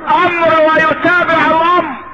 امر ويتابع الامر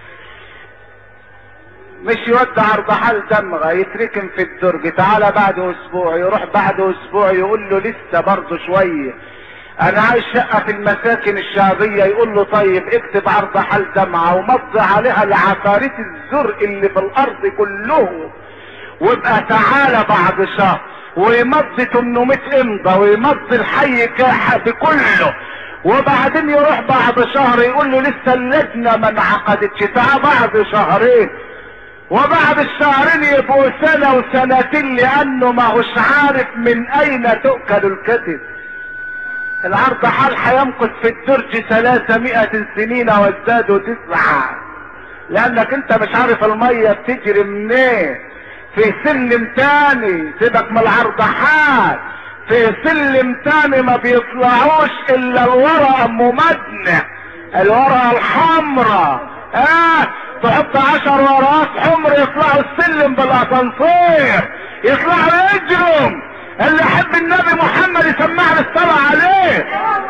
مش يودع عرض حال دمغة يتركن في الدرج تعالى بعد اسبوع يروح بعد اسبوع يقول له لسه برضه شوية انا عايز شقة في المساكن الشعبية يقول له طيب اكتب عرض حال دمعة ومضي عليها العفاريت الزرق اللي في الارض كلهم وابقى تعالى بعد شهر ويمضي 800 امضى ويمضي الحي كاحة بكله وبعدين يروح بعد شهر يقول له لسه اللجنة ما انعقدتش تعال بعد شهرين وبعد الشهرين يبقوا سنة وسنتين لانه ما هوش عارف من اين تؤكل الكتف العرض حال هيمكث في الدرج ثلاثمائة سنين وازدادوا تسعة لانك انت مش عارف المية بتجري منين في سلم تاني سيبك من العرض حال في سلم تاني ما بيطلعوش الا الورقة ام مدنة الورقة الحمراء اه تحط عشر ورقات حمر يطلعوا السلم بالاسانسير يطلعوا يجروا اللي يحب النبي محمد يسمعنا الصلاة عليه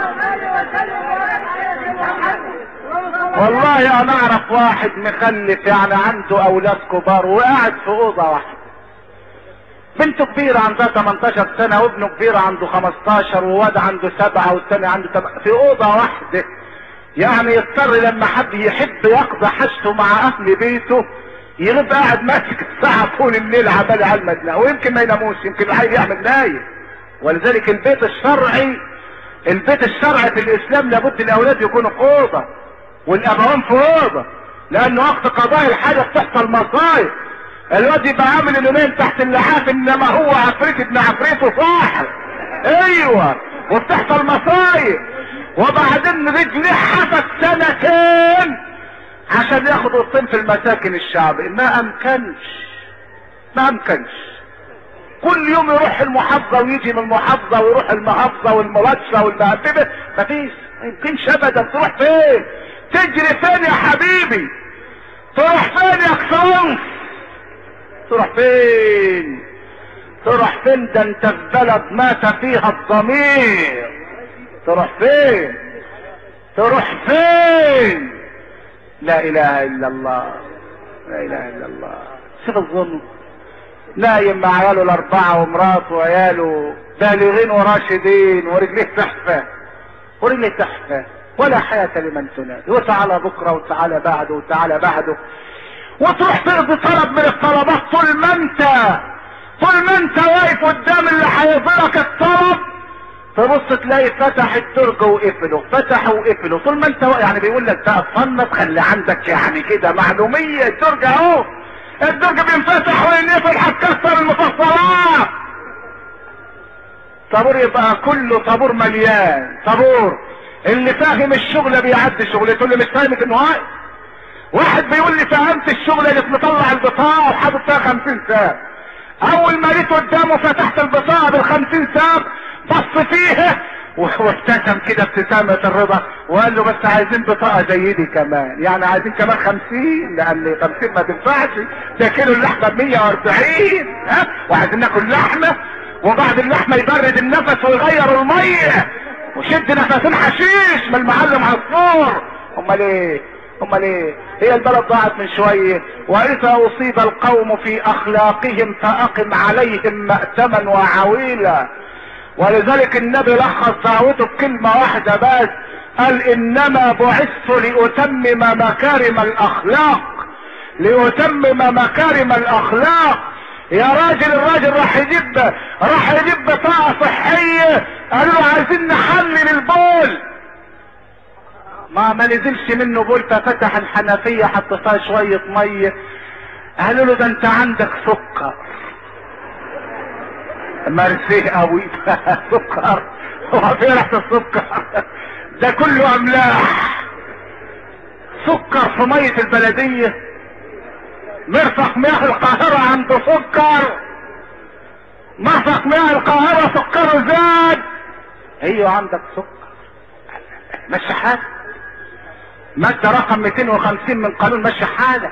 والله انا اعرف واحد مخلف يعني عنده اولاد كبار وقاعد في اوضه واحده بنته كبيرة عندها 18 سنة وابنه كبير عنده 15 وواد عنده سبعة والتاني عنده تم... في أوضة واحدة يعني يضطر لما حد يحب يقضي حاجته مع أهل بيته يغيب قاعد ماسك الساعة طول الليل عمال على المدنة ويمكن ما يناموش يمكن العيل يعمل نايم ولذلك البيت الشرعي البيت الشرعي في الإسلام لابد الأولاد يكونوا في أوضة والأبوان في أوضة لأن وقت قضاء الحاجة بتحصل مصايب الواد يبقى عامل انه نايم تحت اللحاف انما هو عفريت ابن عفريته صاحب ايوه وبتحصل مصايب وبعدين رجليه حفت سنتين عشان ياخد الصين في المساكن الشعبي ما امكنش ما امكنش كل يوم يروح المحافظة ويجي من المحافظة ويروح المحافظة والملاتشة والمهببة مفيش ما يمكنش ابدا تروح فين تجري فين يا حبيبي تروح فين يا اكسلانس تروح فين تروح فين ده انت في بلد مات فيها الضمير تروح فين تروح فين لا اله الا الله لا اله الا الله شوف الظلم نايم مع عياله الاربعه ومراته وعياله بالغين وراشدين ورجليه تحفه ورجليه تحفه ولا حياه لمن تنادي وتعالى بكره وتعالى بعده وتعالى بعده وتروح تقضي طلب من الطلبات طول ما انت طول ما انت واقف قدام اللي هيظهرك الطلب تبص تلاقي فتح الدرج وقفله فتح وقفله طول ما انت واقف يعني بيقول لك بقى تصنف خلي عندك يعني كده معلوميه الدرج اهو الدرج بينفتح وينقفل هتكسر المفصلات طابور يبقى كله طابور مليان طابور اللي فاهم الشغله بيعدي شغلته اللي مش فاهم انه واقف واحد بيقول لي فهمت الشغل اللي مطلع البطاقه وحاطط فيها 50 ساب اول ما جيت قدامه فتحت البطاقه بال 50 ساب بص فيها وابتسم كده ابتسامة الرضا وقال له بس عايزين بطاقة زي دي كمان يعني عايزين كمان خمسين لان خمسين ما تنفعش ده كيلو اللحمة ب 140 ها وعايزين ناكل لحمة وبعد اللحمة يبرد النفس ويغير المية وشد نفسين حشيش من المعلم عصفور امال ايه امال ايه هي البلد ضاعت من شوية واذا اصيب القوم في اخلاقهم فاقم عليهم مأتما وعويلا ولذلك النبي لخص دعوته بكلمة واحدة بس قال انما بعثت لاتمم مكارم الاخلاق لاتمم مكارم الاخلاق يا راجل الراجل راح يجيب راح يجيب بطاقة صحية قالوا له عايزين نحلل البول ما ما نزلش منه بول ففتح الحنفية حط فيها شوية مية قالوا له ده انت عندك سكر مرسيه قوي سكر هو فين ريحة السكر ده كله املاح سكر في مية البلدية مرفق مياه القاهرة عنده سكر مرفق مياه القاهرة سكره زاد ايوه عندك سكر مشي حالك مادة رقم 250 من قانون مشي حالك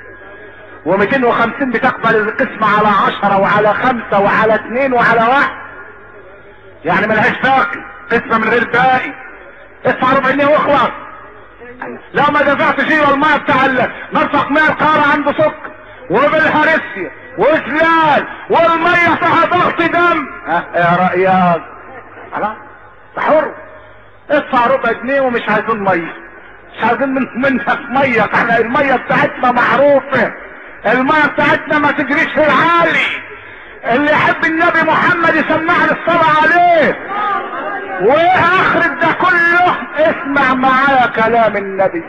و250 بتقبل القسمة على عشرة وعلى خمسة وعلى اثنين وعلى واحد يعني ملهاش باقي قسمة من غير باقي ادفع ربع جنيه واخلص لو ما دفعتش ايه الميه بتاع ال- مرفق مياه القاره عنده سكر وبالهرسيا واسلال والميه فيها ضغط دم ها يا رأيك خلاص حر ادفع ربع جنيه ومش عايزين ميه مش عايزين من منك ميه احنا الميه بتاعتنا معروفه الميه بتاعتنا ما تجريش في العالي اللي يحب النبي محمد يسمعنا الصلاة عليه وايه اخر ده كله اسمع معايا كلام النبي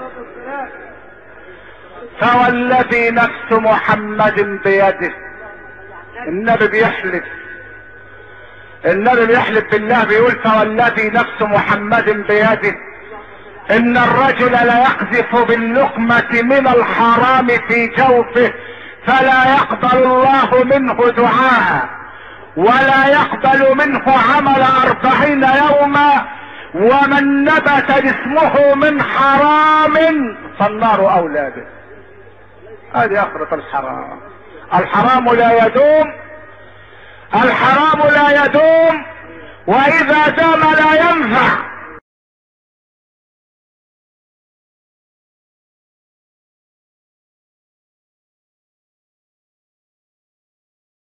فوالذي نفس محمد بيده النبي بيحلف النبي بيحلف بالله بيقول فوالذي نفس محمد بيده ان الرجل ليقذف باللقمة من الحرام في جوفه فلا يقبل الله منه دعاء ولا يقبل منه عمل أربعين يوما ومن نبت جسمه من حرام فالنار أولى به هذه آخرة الحرام الحرام لا يدوم الحرام لا يدوم وإذا دام لا ينفع